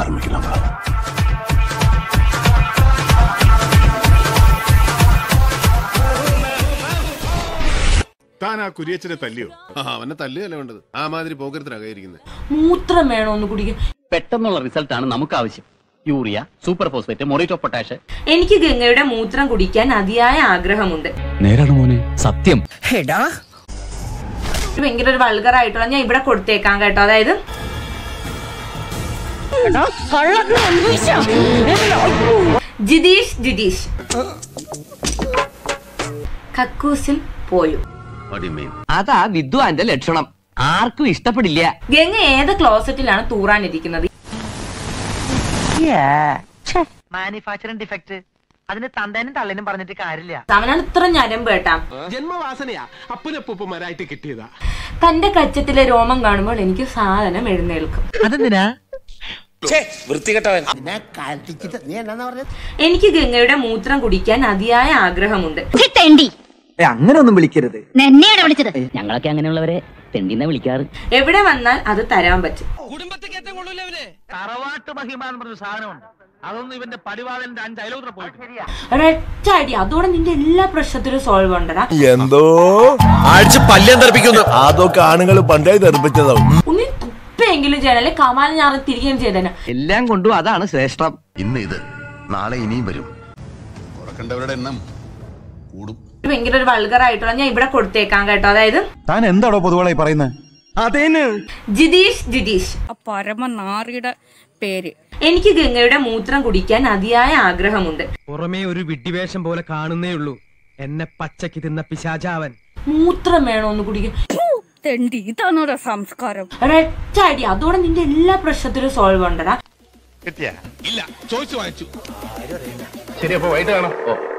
ஆரம்பிக்கலாங்களா താൻ ആ കുരിയച്ചനെ തല്ലിയോ ആ അവനെ തല്ലുകയല്ലേ വേണ്ടത് ആ മാതിരി പോക്കരത്തിനകയിരിക്കുന്നത് മൂത്രം വേണോ ഒന്ന് കുടിക്കാൻ പെട്ടെന്നുള്ള റിസൾട്ടാണ് നമുക്ക് ആവശ്യം urea super phosphate muriate potash എനിക്ക് ഗംഗയുടെ മൂത്രം കുടിക്കാൻ അതിയായ ആഗ്രഹമുണ്ട് നേരാണ് മോനെ സത്യം ഇത് ഭയങ്കര ഒരു വൾഗർ ആയിട്ടുള്ള ഞാൻ ഇവിടെ കൊടുത്തേക്കാം കേട്ടോ അതായത് ജിതീഷ് ജിതീഷ് കക്കൂസിൽ പോയോ അതാ വിദ്വാന്റെ ലക്ഷണം ആർക്കും ഇഷ്ടപ്പെടില്ല ഗംഗ ഏത് ക്ലോസറ്റിലാണ് തൂറാനിരിക്കുന്നത് മാനുഫാക്ചറിംഗ് ഡിഫക്റ്റ് അതിന് തന്തേനും തള്ളേനും പറഞ്ഞിട്ട് കാര്യമില്ല അവനാണ് ഇത്ര ഞരമ്പ് കേട്ടാ ജന്മവാസനയാ അപ്പനപ്പൂപ്പന്മാരായിട്ട് കിട്ടിയതാ തന്റെ കച്ചത്തിലെ രോമം കാണുമ്പോൾ എനിക്ക് സാധനം എഴുന്നേൽക്കും അതെന്തിനാ എനിക്ക് ഗംഗയുടെ മൂത്രം കുടിക്കാൻ അതിയായ ആഗ്രഹമുണ്ട് തെണ്ടി അങ്ങനെ ഒന്നും വിളിക്കരുത് എന്നെയാണ് വിളിച്ചത് ഞങ്ങളൊക്കെ അങ്ങനെയുള്ളവരെ തെണ്ടിന്ന വിളിക്കാറ് എവിടെ വന്നാൽ അത് തരാൻ പറ്റും തറവാട്ട് മഹിമ എന്ന് പറഞ്ഞ സാധനമുണ്ട് അതൊന്നും ഇവന്റെ പടിവാളന്റെ അഞ്ച് അയലോത്ര പോയിട്ട് ഒരൊറ്റ അടി അതോടെ നിന്റെ എല്ലാ പ്രശ്നത്തിലും സോൾവ് ഉണ്ടടാ എന്തോ അടിച്ച് പല്യം തെറിപ്പിക്കുന്നു അതൊക്കെ ആണുങ്ങൾ പണ്ടേ തെറിപ്പിച്ചതാവും ഉണ്ണി തുപ്പെങ്കിലും ചെയ്യണല്ലേ കമാൽ ഞാൻ തിരികെയും ചെയ്തേനെ എല്ലാം കൊണ്ടും അതാണ് ശ്രേഷ്ഠം ഇന്ന് ഇത് നാളെ ഇനിയും വരും തുറക്കേണ്ടവരുടെ എണ്ണം കൂടും ഇത് ഭയങ്കര ഒരു വൾഗർ ആയിട്ടുള്ള ഞാൻ ഇവിടെ കൊടുത്തേക്കാം കേട്ടോ അതായത് താൻ എന്താടോ പൊതുവാളായി പറയുന്നത് ജിതീഷ് ജിതീഷ് പരമനാറിയുടെ പേര് എനിക്ക് ഗംഗയുടെ മൂത്രം കുടിക്കാൻ അതിയായ ആഗ്രഹമുണ്ട് പുറമേ ഒരു വിഡ്ഢിവേഷം പോലെ കാണുന്നേ ഉള്ളൂ എന്നെ പച്ചക്ക് തിന്ന പിശാചാവൻ മൂത്രം വേണോ ഒന്ന് കുടിക്കാൻ തെണ്ടി ഇതാണോ സംസ്കാരം ഒരൊറ്റ അടി അതോടെ നിന്റെ എല്ലാ പ്രശ്നത്തിലും സോൾവ് ഉണ്ടടാ ഇല്ല ചോദിച്ചു വാങ്ങിച്ചു ശരി അപ്പൊ വൈകിട്ട് കാണാം